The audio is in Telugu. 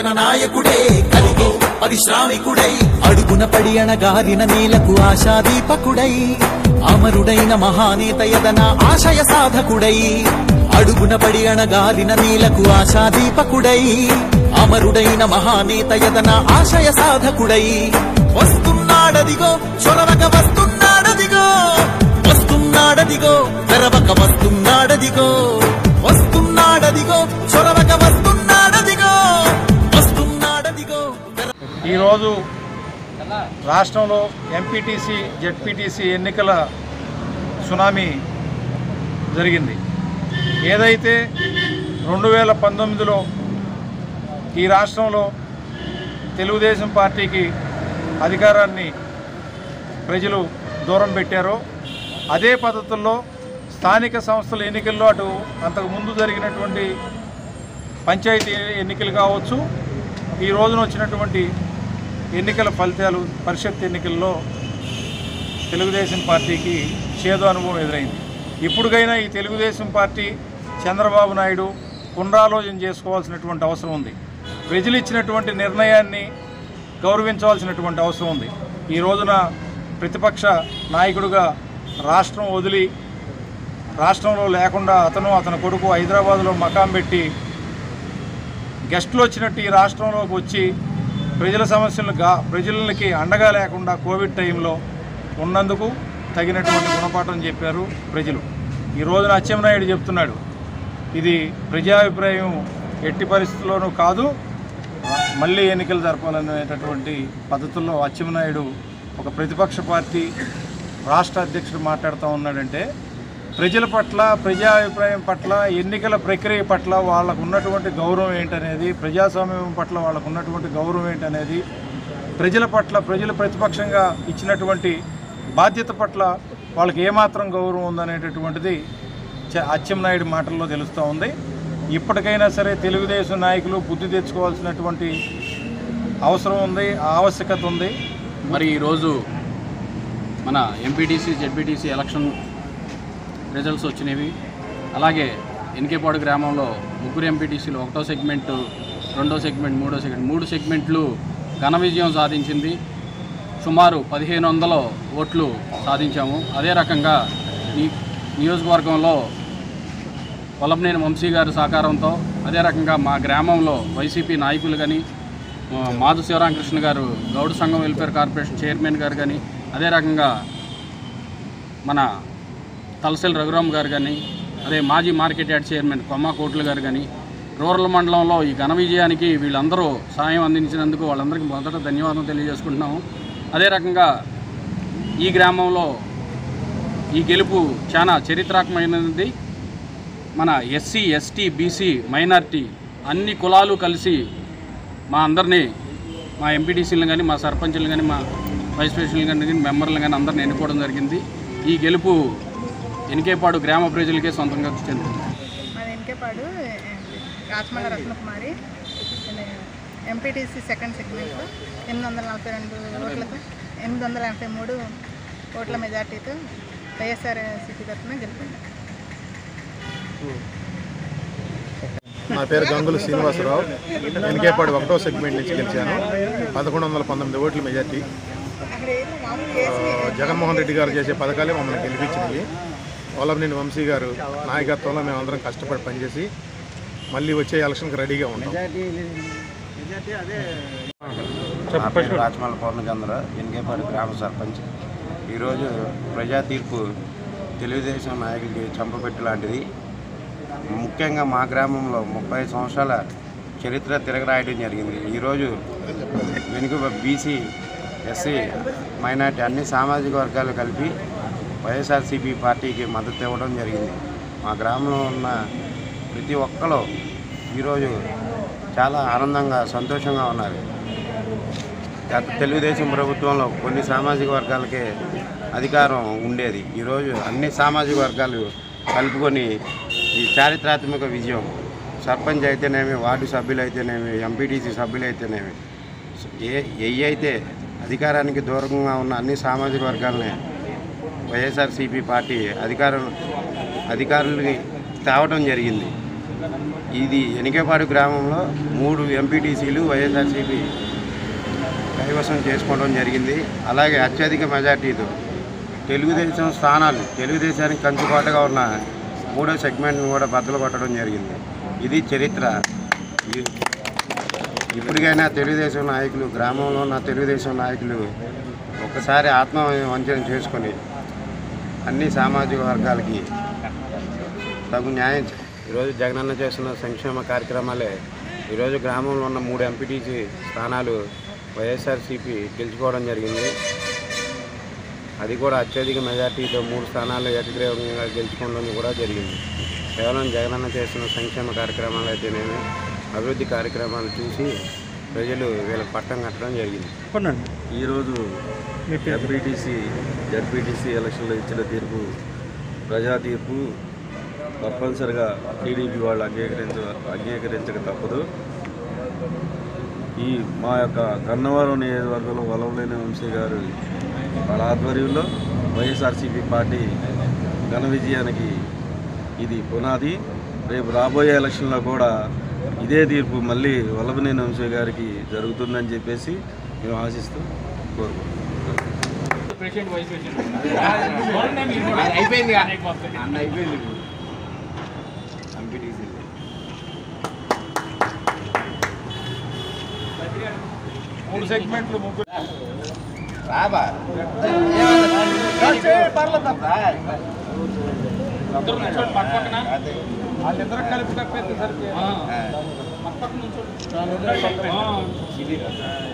జననాయకుడే కలిగే పరిశ్రామికుడై అడుగున పడి అణగారిన నేలకు ఆశాదీపకుడై అమరుడైన మహానేత యదన ఆశయ సాధకుడై అడుగున పడి అణగారిన నేలకు ఆశాదీపకుడై అమరుడైన మహానేత యదన ఆశయ సాధకుడై వస్తున్నాడదిగో చొరవక వస్తున్నాడదిగో వస్తున్నాడదిగో తెరవక వస్తున్నాడదిగో వస్తున్నాడదిగో చొరవక వస్తున్నాడదిగో వస్తున్నాడదిగో తెర- ఈరోజు రాష్ట్రంలో ఎంపీటీసీ జెడ్పీటీసీ ఎన్నికల సునామీ జరిగింది ఏదైతే రెండు వేల పంతొమ్మిదిలో ఈ రాష్ట్రంలో తెలుగుదేశం పార్టీకి అధికారాన్ని ప్రజలు దూరం పెట్టారో అదే పద్ధతుల్లో స్థానిక సంస్థల ఎన్నికల్లో అటు అంతకు ముందు జరిగినటువంటి పంచాయతీ ఎన్నికలు కావచ్చు ఈ రోజున వచ్చినటువంటి ఎన్నికల ఫలితాలు పరిషత్ ఎన్నికల్లో తెలుగుదేశం పార్టీకి చేదు అనుభవం ఎదురైంది ఇప్పుడుకైనా ఈ తెలుగుదేశం పార్టీ చంద్రబాబు నాయుడు పునరాలోచన చేసుకోవాల్సినటువంటి అవసరం ఉంది ప్రజలు ఇచ్చినటువంటి నిర్ణయాన్ని గౌరవించవలసినటువంటి అవసరం ఉంది ఈ రోజున ప్రతిపక్ష నాయకుడిగా రాష్ట్రం వదిలి రాష్ట్రంలో లేకుండా అతను అతని కొడుకు హైదరాబాద్లో మకాం పెట్టి గెస్టులు వచ్చినట్టు ఈ రాష్ట్రంలోకి వచ్చి ప్రజల సమస్యలను గా ప్రజలకి అండగా లేకుండా కోవిడ్ టైంలో ఉన్నందుకు తగినటువంటి గుణపాఠం చెప్పారు ప్రజలు ఈ రోజున అచ్చెన్నాయుడు చెప్తున్నాడు ఇది ప్రజాభిప్రాయం ఎట్టి పరిస్థితుల్లోనూ కాదు మళ్ళీ ఎన్నికలు జరపాలనేటటువంటి పద్ధతుల్లో అచ్చెన్నాయుడు ఒక ప్రతిపక్ష పార్టీ రాష్ట్ర అధ్యక్షుడు మాట్లాడుతూ ఉన్నాడంటే ప్రజల పట్ల ప్రజాభిప్రాయం పట్ల ఎన్నికల ప్రక్రియ పట్ల వాళ్ళకు ఉన్నటువంటి గౌరవం ఏంటనేది ప్రజాస్వామ్యం పట్ల వాళ్ళకు ఉన్నటువంటి గౌరవం ఏంటనేది ప్రజల పట్ల ప్రజలు ప్రతిపక్షంగా ఇచ్చినటువంటి బాధ్యత పట్ల వాళ్ళకి ఏమాత్రం గౌరవం ఉందనేటటువంటిది చ- అచ్చెన్నాయుడు మాటల్లో తెలుస్తూ ఉంది ఇప్పటికైనా సరే తెలుగుదేశం నాయకులు బుద్ధి తెచ్చుకోవాల్సినటువంటి అవసరం ఉంది ఆవశ్యకత ఉంది మరి ఈరోజు మన ఎంపీటీసీ జెడ్పీటీసీ ఎలక్షన్ రిజల్ట్స్ వచ్చినవి అలాగే ఎన్కేపాడు గ్రామంలో ముగ్గురు ఎంపీటీసీలు ఒకటో సెగ్మెంట్ రెండో సెగ్మెంట్ మూడో సెగ్మెంట్ మూడు సెగ్మెంట్లు ఘన విజయం సాధించింది సుమారు పదిహేను వందల ఓట్లు సాధించాము అదే రకంగా ఈ నియోజకవర్గంలో వల్లభనేని వంశీ గారి సహకారంతో అదే రకంగా మా గ్రామంలో వైసీపీ నాయకులు కానీ మాధు శివరామకృష్ణ గారు గౌడ సంఘం వెల్ఫేర్ కార్పొరేషన్ చైర్మన్ గారు కానీ అదే రకంగా మన తలసెల్ రఘురామ్ గారు కానీ అదే మాజీ మార్కెట్ యార్డ్ చైర్మన్ కొమ్మ కోట్లు గారు కానీ రూరల్ మండలంలో ఈ ఘన విజయానికి వీళ్ళందరూ సాయం అందించినందుకు వాళ్ళందరికీ మొదట ధన్యవాదం తెలియజేసుకుంటున్నాము అదే రకంగా ఈ గ్రామంలో ఈ గెలుపు చాలా చరిత్రాత్మకమైనది మన ఎస్సీ ఎస్టీ బీసీ మైనార్టీ అన్ని కులాలు కలిసి మా అందరినీ మా ఎంపీటీసీలను కానీ మా సర్పంచులు కానీ మా వైస్ ప్రెసిడెంట్లు కానీ మెంబర్లు కానీ అందరిని ఎన్నుకోవడం జరిగింది ఈ గెలుపు ఎనికేపాడు గ్రామ ప్రజలకే సొంతంగా చెందుతుంది మాది Enkepadu Rachamalla Ratnakumari MPTC second segment ఎనిమిది వందల నలభై రెండు ఓట్లతో ఎనిమిది వందల ఎనభై మూడు ఓట్ల మెజార్టీతో వైఎస్ఆర్ సిపి తరఫున గెలిపింది నా పేరు గంగులు శ్రీనివాసరావు ఎన్కేపాడు ఒకటో సెగ్మెంట్ నుంచి గెలిచాను పదకొండు వందల పంతొమ్మిది ఓట్ల మెజార్టీ ఆ, జగన్మోహన్ రెడ్డి గారు చేసే పథకాలే మమ్మల్ని గెలిపించినవి వల్లభనేని వంశీ గారు నాయకత్వంలో మేమందరం కష్టపడి పనిచేసి మళ్ళీ వచ్చే ఎలక్షన్కి రెడీగా ఉంటాం నా పేరు రాచమల్ల పూర్ణచంద్ర ఎన్కేపాడు గ్రామ సర్పంచ్ ఈరోజు ప్రజా తీర్పు తెలుగుదేశం నాయకులకి చంపపెట్టు లాంటిది ముఖ్యంగా మా గ్రామంలో ముప్పై సంవత్సరాల చరిత్ర తిరగరాయడం జరిగింది ఈరోజు వెనుక బీసీ ఎస్సీ మైనార్టీ అన్ని సామాజిక వర్గాలు కలిపి వైఎస్ఆర్సీపీ పార్టీకి మద్దతు ఇవ్వడం జరిగింది మా గ్రామంలో ఉన్న ప్రతి ఒక్కరు ఈరోజు చాలా ఆనందంగా సంతోషంగా ఉన్నారు గత తెలుగుదేశం ప్రభుత్వంలో కొన్ని సామాజిక వర్గాలకే అధికారం ఉండేది ఈరోజు అన్ని సామాజిక వర్గాలు కలుపుకొని ఈ చారిత్రాత్మక విజయం సర్పంచ్ అయితేనేమి వార్డు సభ్యులు అయితేనేమి ఎంపీటీసీ సభ్యులు అయితేనేమి ఏ ఏ అయితే అధికారానికి దూరంగా ఉన్న అన్ని సామాజిక వర్గాలని వైఎస్ఆర్సీపీ పార్టీ అధికారం అధికారులకి తేవడం జరిగింది ఇది ఎనికేపాడు గ్రామంలో మూడు ఎంపీటీసీలు వైఎస్ఆర్సీపీ కైవసం చేసుకోవడం జరిగింది అలాగే అత్యధిక మెజార్టీతో తెలుగుదేశం స్థానాలు తెలుగుదేశానికి కంచుబాటుగా ఉన్న మూడో సెగ్మెంట్ను కూడా బద్దలు కొట్టడం జరిగింది ఇది చరిత్ర ఇ- ఇప్పటికైనా తెలుగుదేశం నాయకులు గ్రామంలో ఉన్న తెలుగుదేశం నాయకులు ఒకసారి ఆత్మ వంచన చేసుకొని అన్ని సామాజిక వర్గాలకి తగు న్యాయం చే- ఈరోజు జగనన్న చేస్తున్న సంక్షేమ కార్యక్రమాలే ఈరోజు గ్రామంలో ఉన్న మూడు ఎంపీటీసీ స్థానాలు వైఎస్ఆర్సీపీ గెలుచుకోవడం జరిగింది అది కూడా అత్యధిక మెజార్టీతో మూడు స్థానాలు ఏకగ్రీవంగా గెలుచుకోవడం కూడా జరిగింది కేవలం జగనన్న చేస్తున్న సంక్షేమ కార్యక్రమాలు అయితేనేమి అభివృద్ధి కార్యక్రమాలు చూసి ప్రజలు వీళ్ళకి పట్టం కట్టడం జరిగింది ఈరోజు ఎంపీటీసీ జడ్పీటీసీ ఎలక్షన్లో ఇచ్చిన తీర్పు ప్రజా తీర్పు తప్పనిసరిగా టీడీపీ వాళ్ళు అంగీకరించ అంగీకరించక తప్పదు ఈ మా యొక్క గన్నవరం నియోజకవర్గంలో వలవలేని వంశీ గారు వాళ్ళ ఆధ్వర్యంలో వైఎస్ఆర్సీపీ పార్టీ ఘన విజయానికి ఇది పునాది రేపు రాబోయే ఎలక్షన్లో కూడా ఇదే తీర్పు మళ్ళీ వల్లభనేని వంశీ గారికి జరుగుతుందని చెప్పేసి మేము ఆశిస్తూ కోరుకుంటున్నాం మూడు సెగ్మెంట్లు ముగ్గురు వాళ్ళిద్దరు కలిపి తప్పైతే సరిపోయి